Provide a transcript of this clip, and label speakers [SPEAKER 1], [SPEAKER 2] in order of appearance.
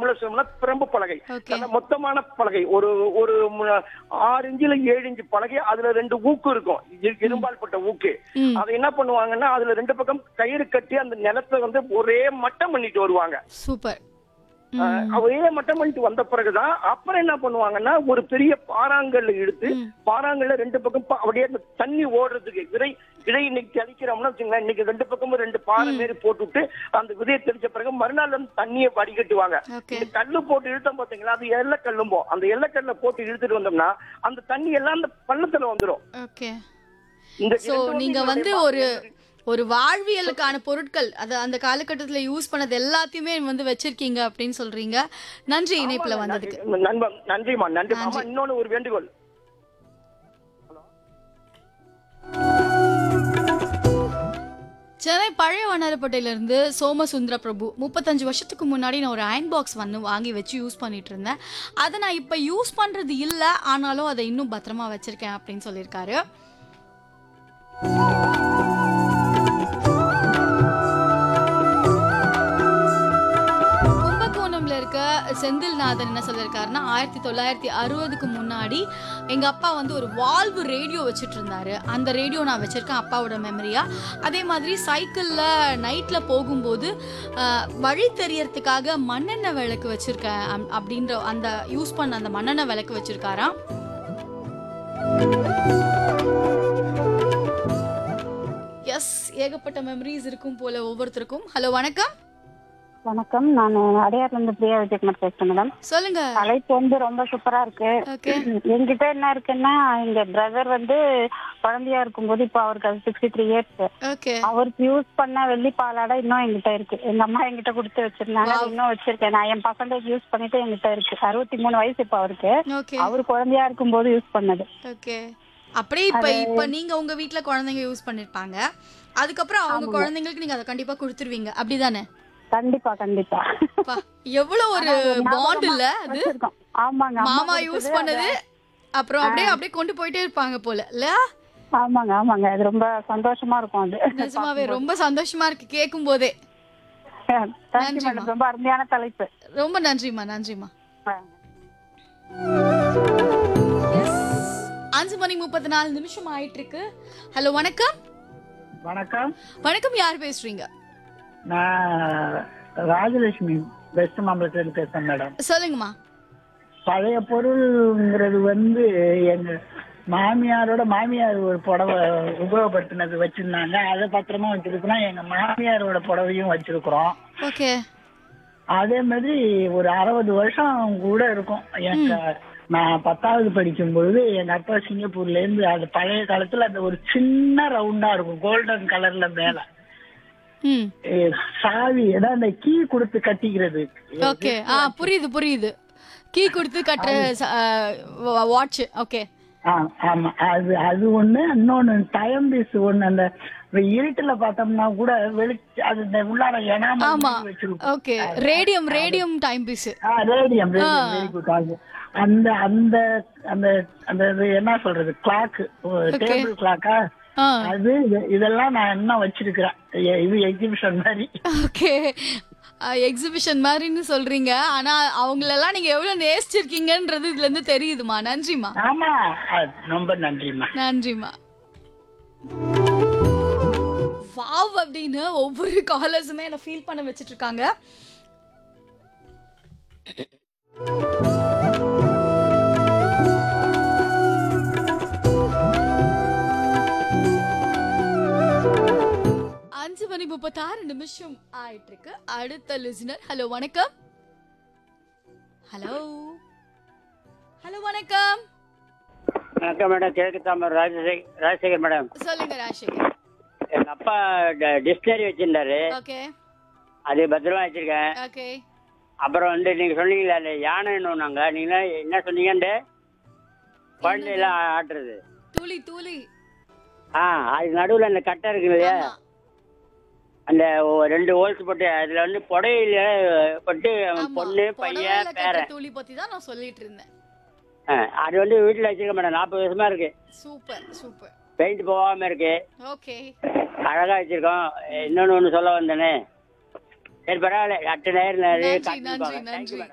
[SPEAKER 1] தமிழ்ல சொல்லணும்னா பிரம்பு பலகை
[SPEAKER 2] Okay.
[SPEAKER 1] நல்ல மொத்தமான பலகை ஒரு ஒரு மு- ஆறு இன்ச்சுல ஏழு இன்ச்சு பலகை அதுல ரெண்டு ஊக்கு இருக்கும் இரு- இரும்பால் பட்ட ஊக்கு
[SPEAKER 2] ம்.
[SPEAKER 1] அதை என்ன பண்ணுவாங்கன்னா அதுல ரெண்டு பக்கம் கயிறு கட்டி அந்த நிலத்தை வந்து ஒரே மட்டம் பண்ணிட்டு வருவாங்க
[SPEAKER 2] சூப்பர்
[SPEAKER 1] அஹ் ஒரே மட்டம் பண்ணிட்டு வந்த பிறகுதான் அப்புறம் என்ன பண்ணுவாங்கன்னா ஒரு பெரிய பாறாங்கல்ல இழுத்து பாறாங்கல்ல ரெண்டு பக்கம் பா- அப்படியே அந்த தண்ணி ஓடுறதுக்கு விதை விதை இன்னைக்கு தெளிக்கிறோம்னா வச்சுங்களேன் இன்னைக்கு ரெண்டு பக்கமும் ரெண்டு பாறை மாரி போட்டுவிட்டு அந்த விதையை தெளிச்ச பிறகு மறுநாள் வந்து தண்ணியை வடிகட்டுவாங்க
[SPEAKER 2] ஓகே
[SPEAKER 1] இந்த கல்லு போட்டு இழுத்தோம் பாத்தீங்களா அது எல்ல கல்லும்போ அந்த எல்லக்கல்ல போட்டு இழுத்துட்டு வந்தோம்னா அந்த தண்ணி எல்லாம் அந்த பள்ளத்துல வந்துரும்
[SPEAKER 2] ஓகே
[SPEAKER 1] இந்த
[SPEAKER 2] சோ
[SPEAKER 1] இரண்டு வந்து
[SPEAKER 2] நீங்க வந்து
[SPEAKER 1] என்னுடைய
[SPEAKER 2] ஒரு ஒரு வாழ்வியலுக்கான பொருட்கள் அது அந்த காலகட்டத்துல யூஸ் பண்ணது எல்லாத்தையுமே வந்து வச்சிருக்கீங்க அப்படின்னு சொல்றீங்க நன்றி இணைப்புல வந்ததுக்கு
[SPEAKER 1] நண்பன் நன்றிமா நன்றி ஆமா இன்னொன்னு ஒரு வேண்டுகோள்
[SPEAKER 2] சென்னை பழைய வண்ணாரப்பேட்டையில இருந்து சோமசுந்தர பிரபு முப்பத்தஞ்சு வருஷத்துக்கு முன்னாடி நான் ஒரு அயன் பாக்ஸ் வந்து வாங்கி வச்சு யூஸ் பண்ணிட்டு இருந்தேன் அதை நான் இப்ப யூஸ் பண்றது இல்ல ஆனாலும் அதை இன்னும் பத்திரமா வச்சிருக்கேன் அப்படின்னு சொல்லியிருக்காரு கும்பகோணம்ல இருக்க செந்தில்நாதன் என்ன சொல்லியிருக்காருன்னா ஆயிரத்தி தொள்ளாயிரத்தி அறுபதுக்கு முன்னாடி எங்க அப்பா வந்து ஒரு வால்வு ரேடியோ வச்சுட்டு இருந்தாரு அந்த ரேடியோ நான் வச்சிருக்கேன் அப்பாவோட மெமரியா அதே மாதிரி சைக்கிள்ல நைட்ல போகும்போது அஹ், வழி தெரியறதுக்காக மண்ணெண்ணெய் விளக்கு வச்சிருக்கேன் அம்- அப்படின்ற அந்த யூஸ் பண்ண அந்த மண்ணெண்ணெய் விளக்கு வச்சிருக்காராம் எஸ் ஏகப்பட்ட மெமரிஸ் இருக்கும் போல ஒவ்வொருத்தருக்கும் ஹலோ வணக்கம்
[SPEAKER 3] வணக்கம் நான் அடையார்ல இருந்து பிரியா விஜயகுமார் பேசுறேன் மேடம்
[SPEAKER 2] சொல்லுங்க
[SPEAKER 3] தலைப்பு வந்து ரொம்ப சூப்பரா இருக்கு
[SPEAKER 2] ஓகே
[SPEAKER 3] என்கிட்ட என்ன இருக்குன்னா எங்க பிரதர் வந்து குழந்தையா இருக்கும்போது இப்போ அவருக்கு அது சிக்ஸ்டி த்ரீ இயர்ஸ்
[SPEAKER 2] ஓகே
[SPEAKER 3] அவருக்கு யூஸ் பண்ண வெள்ளி பாலாடை இன்னும் என்கிட்ட இருக்கு எங்க அம்மா என்கிட்ட கொடுத்து வச்சிருந்தாங்க அது இன்னும் வச்சிருக்கேன் நான் என் பசங்களுக்கு யூஸ் பண்ணிட்டு என்கிட்ட இருக்கு அறுபத்தி மூணு வயசு இப்போ அவருக்கு
[SPEAKER 2] ஓகே
[SPEAKER 3] அவர் குழந்தையா இருக்கும்போது யூஸ் பண்ணது
[SPEAKER 2] ஓகே அப்படியே இப்ப இப்ப நீங்க உங்க வீட்ல குழந்தைங்க யூஸ் பண்ணிருப்பாங்க அதுக்கப்புறம் அவங்க குழந்தைங்களுக்கு நீங்க அதை கண்டிப்பா கொடுத்துருவீங்க அப்படிதானே
[SPEAKER 3] கண்டிப்பா கண்டிப்பா
[SPEAKER 2] அப்பா, எவ்வளவு ஒரு பாண்ட் இல்ல அது
[SPEAKER 3] வச்சிருக்கோம் ஆமாங்க அம்மா
[SPEAKER 2] மாமா யூஸ்
[SPEAKER 3] கொடுத்தது
[SPEAKER 2] பண்ணது அப்புறம் அப்படியே அப்படியே கொண்டு போயிட்டே இருப்பாங்க போல இல்ல
[SPEAKER 3] ஆமாங்க ஆமாங்க அது ரொம்ப சந்தோஷமா இருக்கும் அது
[SPEAKER 2] நிஜமாவே ரொம்ப சந்தோஷமா இருக்கு கேட்கும் போதே
[SPEAKER 3] தேங்க்யூ மேடம் ரொம்ப அருமையான தலைப்பு
[SPEAKER 2] ரொம்ப நன்றிம்மா நன்றிம்மா அஞ்சு மணி முப்பத்தி நாலு நிமிஷம் ஆயிட்டு இருக்கு ஹலோ வணக்கம்
[SPEAKER 4] வணக்கம்
[SPEAKER 2] வணக்கம் யார் பேசுறீங்க
[SPEAKER 4] நான் ராஜலட்சுமி வெஸ்ட் மாம்பலத்துல பேசுறேன் மேடம்
[SPEAKER 2] சொல்லுங்கம்மா
[SPEAKER 4] பழைய பொருள்ங்கிறது வந்து எங்க மாமியாரோட மாமியார் ஒரு புடவை உபயோகப்படுத்தினது வச்சிருந்தாங்க அதை பத்திரமா வச்சிருக்கிறோம் எங்க மாமியாரோட புடவையும் வச்சிருக்கிறோம்
[SPEAKER 2] ஓகே
[SPEAKER 4] அதே மாதிரி ஒரு அறுபது வருஷம் கூட இருக்கும் எனக்கு நான் பத்தாவது படிக்கும் பொழுது எங்க அப்பா சிங்கப்பூர்ல இருந்து அது பழைய காலத்துல அந்த ஒரு சின்ன ரவுண்டா இருக்கும் கோல்டன் கலர்ல மேல
[SPEAKER 2] ம்
[SPEAKER 4] ஏ, சாவி ஏதாவது அந்த கீ கொடுத்து கட்டிக்கிறது
[SPEAKER 2] ஓகே ஆ புரியுது புரியுது கீ கொடுத்து கட்டுற வாட்ச் ஓகே
[SPEAKER 4] ஆ, ஆமா அது அது ஒண்ணு இன்னொன்னு டைம் பீஸ் ஒண்ணு அந்த இருட்டுல பார்த்தோம்னா கூட வெளிச்சு அது இந்த உள்ளார எனாம
[SPEAKER 2] ஆமா
[SPEAKER 4] வச்சிருக்கோம்
[SPEAKER 2] okay radium radium time piece
[SPEAKER 4] radium radium very good அந்த அந்த அந்த அந்த இது என்ன சொல்றது கிளாக் டேபிள் கிளாக்கா
[SPEAKER 2] ஆ
[SPEAKER 4] அது இது- இதெல்லாம் நான் என்ன வச்சிருக்கிறேன் எ- இது எக்ஸிபிஷன் மாதிரி
[SPEAKER 2] ஓகே எக்ஸிபிஷன் மாதிரின்னு சொல்றீங்க ஆனா அவங்களெல்லாம் நீங்க எவ்வளவு நேசிச்சிருக்கீங்கன்றது இதுல இருந்து தெரியுதுமா நன்றிமா
[SPEAKER 4] ஆமா அது ரொம்ப நன்றிம்மா
[SPEAKER 2] நன்றிமா வாவ் அப்படின்னு ஒவ்வொரு காலர்ஸுமே என்ன ஃபீல் பண்ண வச்சிட்டு இருக்காங்க அஞ்சு மணி முப்பத்தாறு நிமிஷம் ஆயிட்டு இருக்கு அடுத்த லிசனர் ஹலோ வணக்கம் ஹலோ ஹலோ வணக்கம்
[SPEAKER 5] வணக்கம் மேடம் கிழக்கு தாமர் ராஜசேகர் ராஜசேகர் மேடம்
[SPEAKER 2] சொல்லுங்க ராஜசேகர்
[SPEAKER 5] எங்க அப்பா டிஸ்டரி வச்சிருந்தாரு
[SPEAKER 2] ஓகே
[SPEAKER 5] அது பத்திரமா வச்சிருக்கேன்
[SPEAKER 2] ஓகே
[SPEAKER 5] அப்புறம் வந்து நீங்க சொன்னீங்களா அந்த யானைன்னு நாங்க நீங்க என்ன சொன்னீங்கன்ட்டு குழந்தையெல்லாம் ஆட்டுறது
[SPEAKER 2] தூளி தூளி
[SPEAKER 5] ஆ அது நடுவில் அந்த கட்டை இருக்கு இல்லையா
[SPEAKER 2] ஆமா.
[SPEAKER 5] அந்த ஒ- ரெண்டு ஹோல்ஸ் போட்டு அதுல வந்து புடையில போட்டு
[SPEAKER 2] ஆமா.
[SPEAKER 5] பொண்ணு
[SPEAKER 2] புடவையில
[SPEAKER 5] பையன்
[SPEAKER 2] கட்டுற
[SPEAKER 5] பேரன்
[SPEAKER 2] தூளி பத்தி தான் நான் சொல்லிட்டு இருந்தேன்
[SPEAKER 5] ஆ, அது வந்து வீட்டில் வச்சிருக்க மேடம் நாற்பது வருஷமா இருக்கு
[SPEAKER 2] சூப்பர் சூப்பர்
[SPEAKER 5] பெயிண்ட் போகாம இருக்கு
[SPEAKER 2] ஓகே
[SPEAKER 5] அழகா வச்சிருக்கோம் இன்னொன்னு ஒன்று சொல்ல வந்தேனே சரி பரவாயில்ல அட்டு நேரம்
[SPEAKER 2] நன்றி
[SPEAKER 5] காட்டிட்டு
[SPEAKER 2] நன்றி
[SPEAKER 5] போங்க. Thank you,
[SPEAKER 2] நன்றி
[SPEAKER 5] madam.